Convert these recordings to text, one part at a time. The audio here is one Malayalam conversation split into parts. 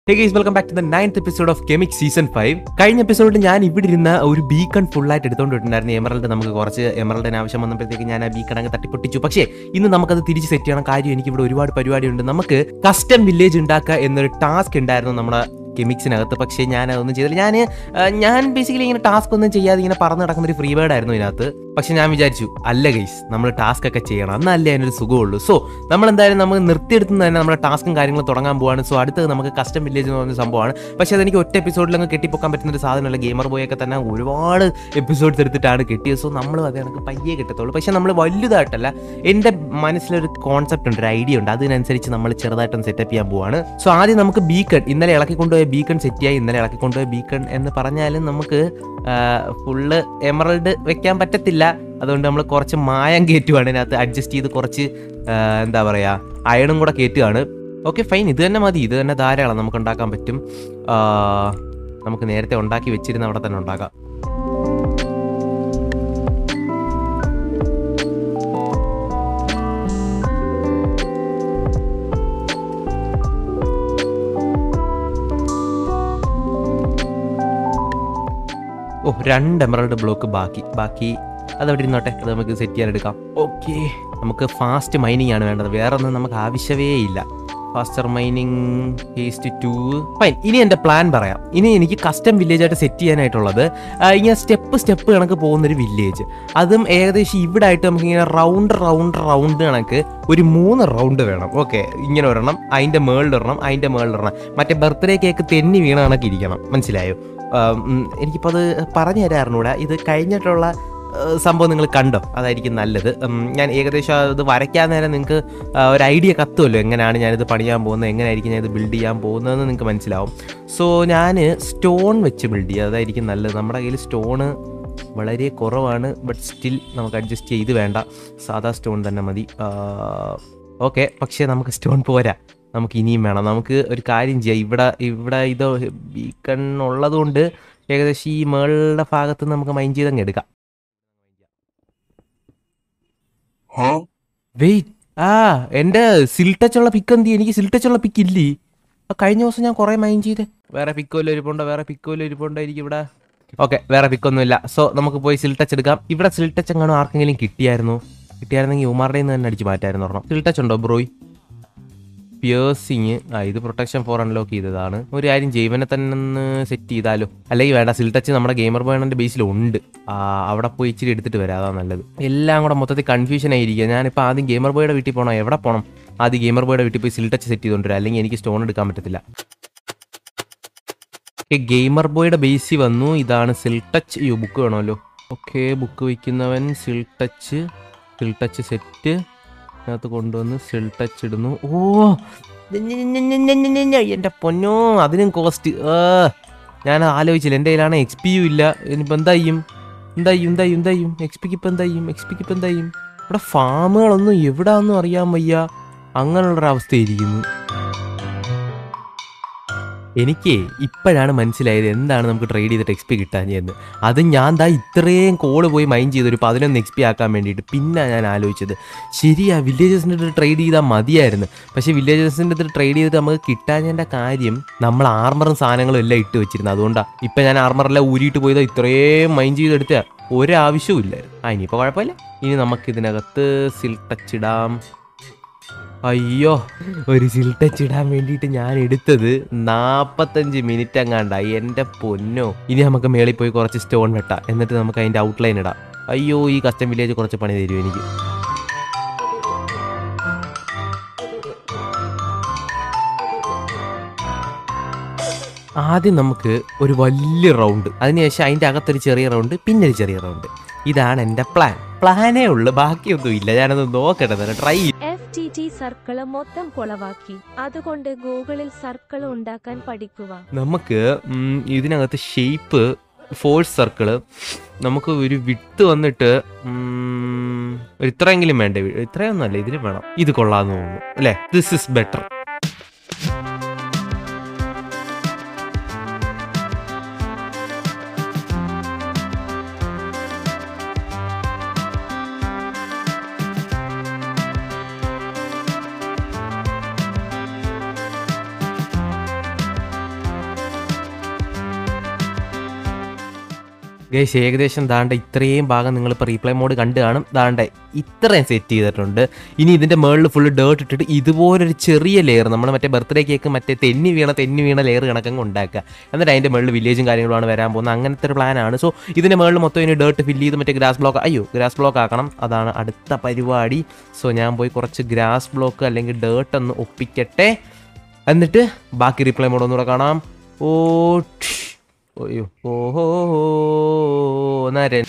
Hey guys welcome back to the ninth episode of chemic season five കഴിഞ്ഞ എപ്പിസോഡിൽ ഞാൻ ഇവിടെ ഇരുന്ന ഒരു ബീക്കൺ ഫുള്ളായിട്ട് എടുത്തുകൊണ്ടിട്ടുണ്ടായിരുന്നു എമറൽഡ് നമുക്ക് കുറച്ച് എമറൽഡിന് ആവശ്യം വന്നപ്പോഴത്തേക്ക് ഞാൻ ആ ബീക്കൺ അങ്ങ് തട്ടിപ്പൊട്ടിച്ചു പക്ഷേ ഇന്ന് നമുക്കത് തിരിച്ച് സെറ്റ് ചെയ്യണം കാര്യം എനിക്ക് ഇവിടെ ഒരുപാട് പരിപാടിയുണ്ട് നമുക്ക് കസ്റ്റം വില്ലേജ് ഉണ്ടാക്കുക എന്നൊരു ടാസ്ക് ഉണ്ടായിരുന്നു നമ്മുടെ കെമിക്സിനകത്ത് പക്ഷേ ഞാൻ അതൊന്നും ചെയ്തില്ല ഞാൻ ഞാൻ ബേസിക്കലി ഇങ്ങനെ ടാസ്ക് ഒന്നും ചെയ്യാതെ ഇങ്ങനെ പറന്ന് നടക്കുന്ന ഒരു ഫ്രീ ബേർഡ് ആയിരുന്നു ഇതിനകത്ത് പക്ഷെ ഞാൻ വിചാരിച്ചു അല്ല ഗൈസ് നമ്മൾ ടാസ്ക് ഒക്കെ ചെയ്യണം എന്നല്ലേ അതിനൊരു സുഖമുള്ളൂ സോ നമ്മൾ എന്തായാലും നമുക്ക് നിർത്തിയെടുത്ത് തന്നെ നമ്മുടെ ടാസ്കും കാര്യങ്ങളും തുടങ്ങാൻ പോവാണ് സോ അടുത്തത് നമുക്ക് കസ്റ്റം വില്ലേജ് എന്ന് പറഞ്ഞ സംഭവമാണ് പക്ഷേ അതെനിക്ക് ഒറ്റ എപ്പിസോഡിൽ അങ്ങ് കെട്ടിപ്പൊക്കാൻ പറ്റുന്ന ഒരു സാധനമല്ല ഗെയിമർ ബോയ് ഒക്കെ തന്നെ ഒരുപാട് എപ്പിസോഡ്സ് എടുത്തിട്ടാണ് കെട്ടിയത് സോ നമ്മൾ അത് എനിക്ക് പയ്യെ കിട്ടത്തുള്ളൂ പക്ഷേ നമ്മൾ വലുതായിട്ടല്ല എൻ്റെ മനസ്സിലൊരു കോൺസെപ്റ്റ് ഉണ്ട് ഒരു ഐഡിയ ഉണ്ട് അതിനനുസരിച്ച് നമ്മൾ ചെറുതായിട്ടൊന്ന് സെറ്റപ്പ് ചെയ്യാൻ പോവാണ് സോ ആദ്യം നമുക്ക് ബീക്കൺ ഇന്നലെ ഇളക്കി കൊണ്ടുപോയ ബീക്കൺ സെറ്റ് ചെയ്യായി ഇന്നലെ ഇളക്കി കൊണ്ടുപോയ ബീക്കൺ എന്ന് പറഞ്ഞാലും നമുക്ക് ഫുള്ള് എമറൽഡ് വെക്കാൻ പറ്റത്തില്ല അതുകൊണ്ട് നമ്മൾ കുറച്ച് മായം കയറ്റുവാണ് ഇതിനകത്ത് അഡ്ജസ്റ്റ് ചെയ്ത് കുറച്ച് ആ, എന്താ പറയുക അയണും കൂടെ കയറ്റുകയാണ് ഓക്കെ ഫൈൻ ഇത് തന്നെ മതി ഇത് തന്നെ ധാരാളം നമുക്ക് ഉണ്ടാക്കാൻ പറ്റും ആ, നമുക്ക് നേരത്തെ ഉണ്ടാക്കി വെച്ചിരുന്ന അവിടെ തന്നെ ഉണ്ടാക്കാം ഓ രണ്ട് എമറൽഡ് ബ്ലോക്ക് ബാക്കി ബാക്കി അതവിടെ ഇരുന്നോട്ടെ അത് നമുക്ക് സെറ്റ് ചെയ്യാൻ എടുക്കാം ഓക്കെ നമുക്ക് ഫാസ്റ്റ് മൈനിങ് ആണ് വേണ്ടത് വേറെ ഒന്നും നമുക്ക് ആവശ്യമേ ഇല്ല faster mining haste two fine ഇനി എൻ്റെ പ്ലാൻ പറയാം ഇനി എനിക്ക് കസ്റ്റം വില്ലേജ് ആയിട്ട് സെറ്റ് ചെയ്യാനായിട്ടുള്ളത് ആ, ഇങ്ങനെ സ്റ്റെപ്പ് സ്റ്റെപ്പ് കണക്ക് പോകുന്നൊരു വില്ലേജ് അതും ഏകദേശം ഇവിടെ ആയിട്ട് നമുക്ക് ഇങ്ങനെ റൗണ്ട് റൗണ്ട് റൗണ്ട് കണക്ക് ഒരു മൂന്ന് റൗണ്ട് വേണം ഓക്കെ ഇങ്ങനെ ഒരെണ്ണം അതിൻ്റെ മേളിൽ ഒരെണ്ണം അതിൻ്റെ മേളിൽ ഒരെണ്ണം മറ്റേ ബർത്ത്ഡേ കേക്ക് തെന്നി വീണ കണക്ക് ഇരിക്കണം മനസ്സിലായോ ആം, ഉം, എനിക്കിപ്പോൾ അത് പറഞ്ഞു തരാറിനൂടാ ഇത് കഴിഞ്ഞിട്ടുള്ള ആ, സംഭവം നിങ്ങൾ കണ്ടോ അതായിരിക്കും നല്ലത് ഉം, ഞാൻ ഏകദേശം അത് വരയ്ക്കാൻ നേരം നിങ്ങൾക്ക് ഒരു ഐഡിയ കത്തുമല്ലോ എങ്ങനെയാണ് ഞാനിത് പണിയാൻ പോകുന്നത് എങ്ങനെയായിരിക്കും ഞാൻ ഇത് ബിൽഡ് ചെയ്യാൻ പോകുന്നതെന്ന് നിങ്ങൾക്ക് മനസ്സിലാവും സോ ഞാൻ സ്റ്റോൺ വെച്ച് ബിൽഡ് ചെയ്യുക അതായിരിക്കും നല്ലത് നമ്മുടെ കയ്യിൽ സ്റ്റോണ് വളരെ കുറവാണ് ബട്ട് സ്റ്റിൽ നമുക്ക് അഡ്ജസ്റ്റ് ചെയ്ത് വേണ്ട സാധാ സ്റ്റോൺ തന്നെ മതി ഓക്കെ പക്ഷേ നമുക്ക് സ്റ്റോൺ പോരാ നമുക്ക് ഇനിയും വേണം നമുക്ക് ഒരു കാര്യം ചെയ്യാം ഇവിടെ ഇവിടെ ഇത് ബീക്കൺ ഉള്ളതുകൊണ്ട് ഏകദേശം ഈ മേളുടെ ഭാഗത്ത് നിന്ന് നമുക്ക് മൈൻഡ് ചെയ്തങ്ങ് എടുക്കാം വെയിറ്റ് ആ എൻ്റെ സിൽട്ടച്ചുള്ള പിക്ക് എന്തി എനിക്ക് സിൽട്ടച്ചുള്ള പിക്ക് ഇല്ലേ ആ കഴിഞ്ഞ ദിവസം ഞാൻ കുറേ മൈൻഡ് ചെയ്തേ വേറെ പിക്കോല്ലോ ഇരിപ്പുണ്ടോ വേറെ പിക്കോല്ലോ ഇരിപ്പുണ്ടോ എനിക്ക് ഇവിടെ ഓക്കെ വേറെ പിക്കൊന്നുമില്ല സോ നമുക്ക് പോയി സിൽട്ടച്ച് എടുക്കാം ഇവിടെ സിൽട്ടച്ച് എങ്ങാനും ആർക്കെങ്കിലും കിട്ടിയായിരുന്നു കിട്ടിയായിരുന്നെങ്കിൽ ഉമാറുടെ നിന്ന് തന്നെ അടിച്ച് മാറ്റായിരുന്നു ഒരെണ്ണം സിൽട്ടച്ച് ഉണ്ടോ ബ്രോയ് പിയേഴ്സിങ് ആ ഇത് പ്രൊട്ടക്ഷൻ ഫോർ അൺലോക്ക് ചെയ്തതാണ് ഒരു കാര്യം ജൈവനെ തന്നെ ഒന്ന് സെറ്റ് ചെയ്താലോ അല്ലെങ്കിൽ വേണ്ട സിൽ ടച്ച് നമ്മുടെ ഗെയിമർ ബോയണന്റെ ബേസിൽ ഉണ്ട് ആ, അവിടെ പോയി ഇച്ചിരി എടുത്തിട്ട് വരാം അതാ നല്ലത് എല്ലാം കൂടെ മൊത്തത്തിൽ കൺഫ്യൂഷൻ ആയിരിക്കുക ഞാനിപ്പോൾ ആദ്യം ഗെയിമർ ബോയുടെ വീട്ടിൽ പോകണം എവിടെ പോകണം ആദ്യം ഗെയിമർ ബോയുടെ വീട്ടിൽ പോയി സിൽ ടച്ച് സെറ്റ് ചെയ്തുകൊണ്ടിരാം അല്ലെങ്കിൽ എനിക്ക് സ്റ്റോൺ എടുക്കാൻ പറ്റത്തില്ല ഗെയിമർ ബോയുടെ ബേസിൽ വന്നു ഇതാണ് സിൽ ടച്ച് അയ്യോ ബുക്ക് വേണമല്ലോ ഓക്കെ ബുക്ക് വയ്ക്കുന്നവൻ സിൽ ടച്ച് സിൽ ടച്ച് സെറ്റ് അതിനകത്ത് കൊണ്ടുവന്ന് സിൽ ടച്ച് ഇടുന്നു ഓ എൻ്റെ പൊന്നോ അതിനും കോസ്റ്റ് ഞാൻ ആലോചിച്ചില്ല എൻ്റെ കയ്യിലാണ് എക്സ് പി യു ഇല്ല ഇനിയിപ്പോൾ എന്താ ചെയ്യും എന്താ ചെയ്യും എന്താ ചെയ്യും എന്താ ചെയ്യും എക്സ് പിക്ക് ഇപ്പം എന്താ ചെയ്യും എക്സ് പിക്ക് ഇപ്പം എന്താ ചെയ്യും ഇവിടെ ഫാമുകളൊന്നും എവിടാന്നും അറിയാൻ വയ്യ അങ്ങനെയുള്ളൊരവസ്ഥയായിരിക്കുന്നു എനിക്ക് ഇപ്പോഴാണ് മനസ്സിലായത് എന്താണ് നമുക്ക് ട്രേഡ് ചെയ്തിട്ട് എക്സ് പി കിട്ടാഞ്ഞതെന്ന് അത് ഞാൻ ദാ ഇത്രയും കോള് പോയി മൈൻഡ് ചെയ്ത് ഒരു പതിനൊന്ന് എക്സ് പി ആക്കാൻ വേണ്ടിയിട്ട് പിന്നെ ഞാൻ ആലോചിച്ചത് ശരിയാ വില്ലേജസിൻ്റെ അടുത്ത് ട്രേഡ് ചെയ്താൽ മതിയായിരുന്നു പക്ഷേ വില്ലേജസിൻ്റെ അടുത്ത് ട്രേഡ് ചെയ്തിട്ട് നമുക്ക് കിട്ടാഞ്ഞതിൻ്റെ കാര്യം നമ്മൾ ആർമറും സാധനങ്ങളും എല്ലാം ഇട്ട് വെച്ചിരുന്നു അതുകൊണ്ടാണ് ഇപ്പം ഞാൻ ആർമറെല്ലാം ഊരിയിട്ട് പോയതാ ഇത്രയും മൈൻഡ് ചെയ്തെടുത്ത ഒരാവശ്യവും ഇല്ലായിരുന്നു ആ ഇനിയിപ്പോൾ കുഴപ്പമില്ല ഇനി നമുക്ക് ഇതിനകത്ത് സിൽ ടച്ച് ഇടാം അയ്യോ ഒരു സിൽ ടച്ച് ഇടാൻ വേണ്ടിയിട്ട് ഞാൻ എടുത്തത് നാപ്പത്തഞ്ച് മിനിറ്റ് അങ്ങാണ്ടായി എൻ്റെ പൊന്നോ ഇനി നമുക്ക് മേളിൽ പോയി കുറച്ച് സ്റ്റോൺ വെട്ടാം എന്നിട്ട് നമുക്ക് അതിൻ്റെ ഔട്ട്ലൈൻ ഇടാം അയ്യോ ഈ കസ്റ്റം വില്ലേജ് കുറച്ച് പണി തരും എനിക്ക് ആദ്യം നമുക്ക് ഒരു വലിയ റൗണ്ട് അതിനുശേഷം അതിൻ്റെ അകത്തൊരു ചെറിയ റൗണ്ട് പിന്നെ ഒരു ചെറിയ റൗണ്ട് ഇതാണ് എൻ്റെ പ്ലാൻ പ്ലാനേ ഉള്ളു ബാക്കിയൊന്നും ഇല്ല ഞാനത് നോക്കട്ടെ തന്നെ try F T T circle മൊത്തം കൊളവാക്കി അതുകൊണ്ട് ഗൂഗിളിൽ സർക്കിൾ ഉണ്ടാക്കാൻ പഠിക്കുക നമുക്ക് ഉം, ഇതിനകത്ത് ഷേപ്പ് ഫോഴ്സ് സർക്കിള് നമുക്ക് ഒരു വിട്ട് വന്നിട്ട് ഉം, ഒരു ഇത്രയെങ്കിലും വേണ്ടേ ഇത്രയൊന്നും അല്ല ഇതിന് വേണം ഇത് കൊള്ളാന്ന് തോന്നുന്നു അല്ലേ ദിസ് ഇസ് ബെറ്റർ ഗൈസ് ഏകദേശം ദാണ്ട ഇത്രയും ഭാഗം നിങ്ങളിപ്പോൾ റീപ്ലൈ മോഡ് കണ്ടു കാണും ദാണ്ട ഇത്രയും സെറ്റ് ചെയ്തിട്ടുണ്ട് ഇനി ഇതിൻ്റെ മുകളിൽ ഫുള്ള് ഡേർട്ട് ഇട്ടിട്ട് ഇതുപോലൊരു ചെറിയ ലെയർ നമ്മൾ മറ്റേ ബർത്ത്ഡേ കേക്ക് മറ്റേ തെന്നി വീണ തെന്നി വീണ ലെയർ കണക്കങ്ങ് ഉണ്ടാക്കുക എന്നിട്ട് അതിൻ്റെ മുകളിൽ വില്ലേജും കാര്യങ്ങളുമാണ് വരാൻ പോകുന്നത് അങ്ങനത്തെ ഒരു പ്ലാനാണ് സോ ഇതിൻ്റെ മുകളിൽ മൊത്തം ഇനി ഡേർട്ട് ഫില്ല് ചെയ്ത് മറ്റേ ഗ്രാസ് ബ്ലോക്ക് അയ്യോ ഗ്രാസ് ബ്ലോക്ക് ആക്കണം അതാണ് അടുത്ത പരിപാടി സോ ഞാൻ പോയി കുറച്ച് ഗ്രാസ് ബ്ലോക്ക് അല്ലെങ്കിൽ ഡേർട്ട് ഒന്ന് ഒപ്പിക്കട്ടെ എന്നിട്ട് ബാക്കി റീപ്ലൈ മോഡ് ഒന്നുകൂടെ കാണാം ഓ ഠ്. അയ്യോ ഓഹോ നരൻ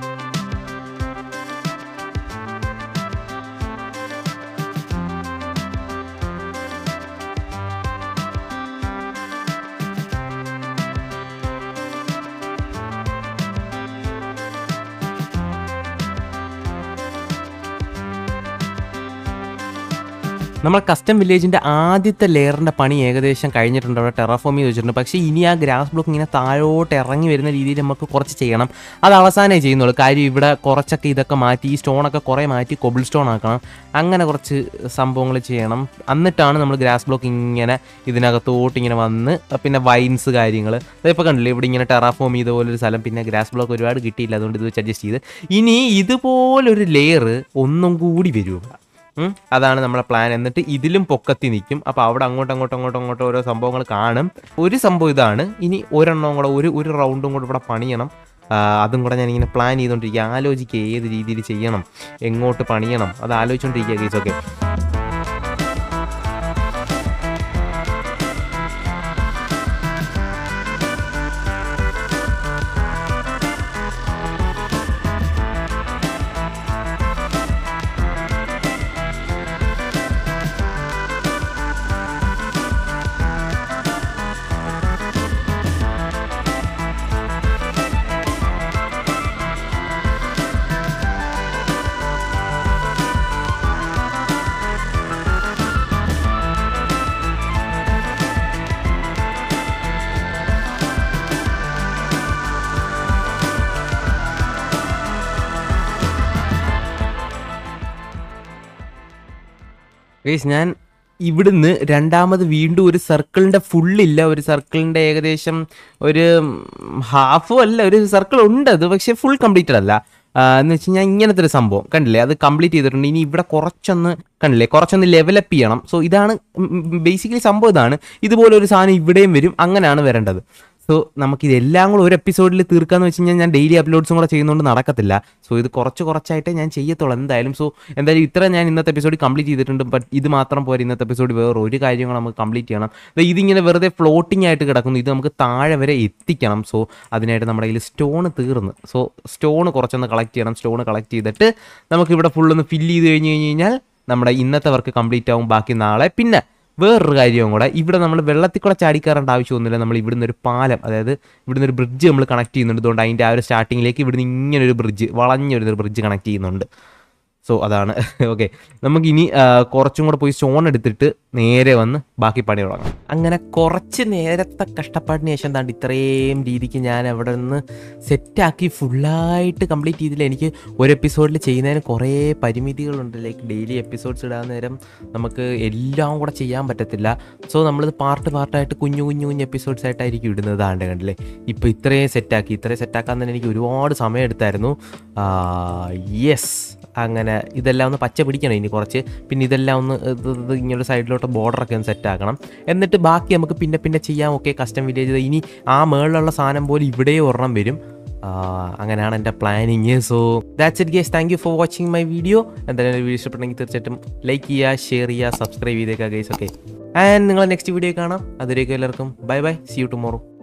നമ്മൾ കസ്റ്റം വില്ലേജിന്റെ ആദ്യത്തെ ലെയറിന്റെ പണി ഏകദേശം കഴിഞ്ഞിട്ടുണ്ട് അവിടെ ടെറഫോമി വെച്ചിട്ടുണ്ട് പക്ഷേ ഇനി ആ ഗ്രാസ് ബ്ലോക്ക് ഇങ്ങനെ താഴോട്ട് ഇറങ്ങി വരുന്ന രീതിയിൽ നമുക്ക് കുറച്ച് ചെയ്യണം അത് അവസാനമേ ചെയ്യുന്നുള്ളൂ കാര്യം ഇവിടെ കുറച്ചൊക്കെ ഇതൊക്കെ മാറ്റി ഈ സ്റ്റോണൊക്കെ കുറേ മാറ്റി കൊബിൾ സ്റ്റോൺ ആക്കണം അങ്ങനെ കുറച്ച് സംഭവങ്ങൾ ചെയ്യണം എന്നിട്ടാണ് നമ്മൾ ഗ്രാസ് ബ്ലോക്ക് ഇങ്ങനെ ഇതിനകത്തോട്ട് ഇങ്ങനെ വന്ന് പിന്നെ വൈൻസ് കാര്യങ്ങൾ അതിപ്പോൾ കണ്ടില്ലേ ഇവിടെ ഇങ്ങനെ ടെറാഫോം ചെയ്തപോലൊരു സ്ഥലം പിന്നെ ഗ്രാസ് ബ്ലോക്ക് ഒരുപാട് കിട്ടിയില്ല അതുകൊണ്ട് ഇത് വെച്ച് അഡ്ജസ്റ്റ് ചെയ്ത് ഇനി ഇതുപോലൊരു ലെയർ ഒന്നും കൂടി വരും ഇവിടെ ഉം. അതാണ് നമ്മുടെ പ്ലാൻ എന്നിട്ട് ഇതിലും പൊക്കത്തി നിൽക്കും അപ്പോൾ അവിടെ അങ്ങോട്ടും അങ്ങോട്ടും അങ്ങോട്ടും അങ്ങോട്ടും ഓരോ സംഭവങ്ങൾ കാണും ഒരു സംഭവം ഇതാണ് ഇനി ഒരെണ്ണവും കൂടെ ഒരു ഒരു റൗണ്ടും കൂടെ ഇവിടെ പണിയണം ആ, അതും കൂടെ ഞാൻ ഇങ്ങനെ പ്ലാൻ ചെയ്തുകൊണ്ടിരിക്കുക ആലോചിക്കുക ഏത് രീതിയിൽ ചെയ്യണം എങ്ങോട്ട് പണിയണം അത് ആലോചിച്ചുകൊണ്ടിരിക്കുക കേസ് ഓക്കെ ഗൈസ് ഞാൻ ഇവിടുന്ന് രണ്ടാമത് വീണ്ടും ഒരു സർക്കിളിന്റെ ഫുള്ളില്ല ഒരു സർക്കിളിന്റെ ഏകദേശം ഒരു ഹാഫും അല്ല ഒരു സർക്കിൾ ഉണ്ട് അത് പക്ഷെ ഫുൾ കംപ്ലീറ്റഡ് അല്ല ആ, എന്ന് വെച്ച് കഴിഞ്ഞാൽ ഇങ്ങനത്തെ ഒരു സംഭവം കണ്ടില്ലേ അത് കംപ്ലീറ്റ് ചെയ്തിട്ടുണ്ട് ഇനി ഇവിടെ കുറച്ചൊന്ന് കണ്ടില്ലേ കുറച്ചൊന്ന് ലെവലപ്പ് ചെയ്യണം സോ ഇതാണ് ബേസിക്കലി സംഭവം ഇതാണ് ഇതുപോലെ ഒരു സാധനം ഇവിടെയും വരും അങ്ങനെയാണ് വരേണ്ടത് സോ നമുക്കിതെല്ലാം കൂടെ ഒരു എപ്പിസോഡിൽ തീർക്കാന്ന് വെച്ച് കഴിഞ്ഞാൽ ഞാൻ ഡെയിലി അപ്ലോഡ്സും കൂടെ ചെയ്യുന്നതുകൊണ്ട് നടക്കത്തില്ല സോ ഇത് കുറച്ച് കുറച്ചായിട്ടേ ഞാൻ ചെയ്യത്തുള്ളൂ എന്തായാലും സോ എന്തായാലും ഇത്ര ഞാൻ ഇന്നത്തെ എപ്പിസോഡ് കംപ്ലീറ്റ് ചെയ്തിട്ടുണ്ട് ബട്ട് ഇത് മാത്രം പോരെ ഇന്നത്തെ എപ്പിസോഡ് വേറെ ഒരു കാര്യങ്ങൾ നമുക്ക് കംപ്ലീറ്റ് ചെയ്യണം ദേ ഇതിങ്ങനെ വെറുതെ ഫ്ലോട്ടിംഗ് ആയിട്ട് കിടക്കുന്നു ഇത് നമുക്ക് താഴെ വരെ എത്തിക്കണം സോ അതിനായിട്ട് നമ്മുടെ കയ്യിൽ സ്റ്റോൺ തീർന്ന് സോ സ്റ്റോൺ കുറച്ചൊന്ന് കളക്ട് ചെയ്യണം സ്റ്റോൺ കളക്ട് ചെയ്തിട്ട് നമുക്ക് ഇവിടെ ഫുള്ളൊന്ന് ഫില്ല് ചെയ്ത് കഴിഞ്ഞ് കഴിഞ്ഞ് കഴിഞ്ഞാൽ നമ്മുടെ ഇന്നത്തെ വർക്ക് കംപ്ലീറ്റ് ആവും ബാക്കി നാളെ പിന്നെ വേറൊരു കാര്യവും കൂടെ ഇവിടെ നമ്മൾ വെള്ളത്തിൽ കൂടെ ചാടിക്കയറേണ്ട ആവശ്യമൊന്നുമില്ല നമ്മൾ ഇവിടുന്ന് ഒരു പാലം അതായത് ഇവിടുന്ന് ഒരു ബ്രിഡ്ജ് നമ്മൾ കണക്ട് ചെയ്യുന്നുണ്ട് അതുകൊണ്ട് അതിൻ്റെ ആ ഒരു സ്റ്റാർട്ടിങ്ങിലേക്ക് ഇവിടുന്ന് ഇങ്ങനെ ഒരു ബ്രിഡ്ജ് വളഞ്ഞൊരു ബ്രിഡ്ജ് കണക്ട് ചെയ്യുന്നുണ്ട് സോ അതാണ് ഓക്കെ നമുക്കിനി ആ, കുറച്ചും കൂടെ പോയി സ്റ്റോൺ എടുത്തിട്ട് നേരെ വന്ന് ബാക്കി പണി തുടങ്ങാം അങ്ങനെ കുറച്ച് നേരത്തെ കഷ്ടപ്പാടിന് ശേഷം താണ്ട് ഇത്രയും രീതിക്ക് ഞാൻ അവിടെ നിന്ന് സെറ്റാക്കി ഫുള്ളായിട്ട് കംപ്ലീറ്റ് ചെയ്തില്ല എനിക്ക് ഒരു എപ്പിസോഡിൽ ചെയ്യുന്നതിന് കുറേ പരിമിതികളുണ്ട് ലൈക്ക് ഡെയിലി എപ്പിസോഡ്സ് ഇടാൻ നേരം നമുക്ക് എല്ലാം കൂടെ ചെയ്യാൻ പറ്റത്തില്ല സോ നമ്മളിത് പാർട്ട് പാർട്ടായിട്ട് കുഞ്ഞു കുഞ്ഞു കുഞ്ഞു എപ്പിസോഡ്സ് ആയിട്ടായിരിക്കും ഇടുന്നത് ആണ്ട് കണ്ടില്ലേ ഇപ്പോൾ ഇത്രയും സെറ്റാക്കി ഇത്രയും സെറ്റാക്കാൻ തന്നെ എനിക്ക് ഒരുപാട് സമയം എടുത്തായിരുന്നു യെസ് അങ്ങനെ ഇതെല്ലാം ഒന്ന് പച്ച പിടിക്കണം ഇനി കുറച്ച് പിന്നെ ഇതെല്ലാം ഒന്ന് ഇത് ഇത് ഇങ്ങനെ സൈഡിലോട്ട് ബോർഡറൊക്കെ ഒന്ന് സെറ്റ് ആക്കണം എന്നിട്ട് ബാക്കി നമുക്ക് പിന്നെ പിന്നെ ചെയ്യാം ഓക്കെ കസ്റ്റം വില്ലേജ് ഇനി ആ മേളിലുള്ള സാധനം പോലെ ഇവിടെ ഒരെണ്ണം വരും ആ, അങ്ങനെയാണ് എൻ്റെ planning so that's it guys thank you for watching my video എന്തായാലും വീഡിയോ ഇഷ്ടപ്പെട്ടെങ്കിൽ തീർച്ചയായിട്ടും ലൈക്ക് ചെയ്യുക ഷെയർ ചെയ്യുക സബ്സ്ക്രൈബ് ചെയ്തേക്കുക ഗൈസ് ഓക്കെ ആൻഡ് നിങ്ങൾ നെക്സ്റ്റ് വീഡിയോ കാണാം അതുവരേക്കും എല്ലാവർക്കും bye bye see you tomorrow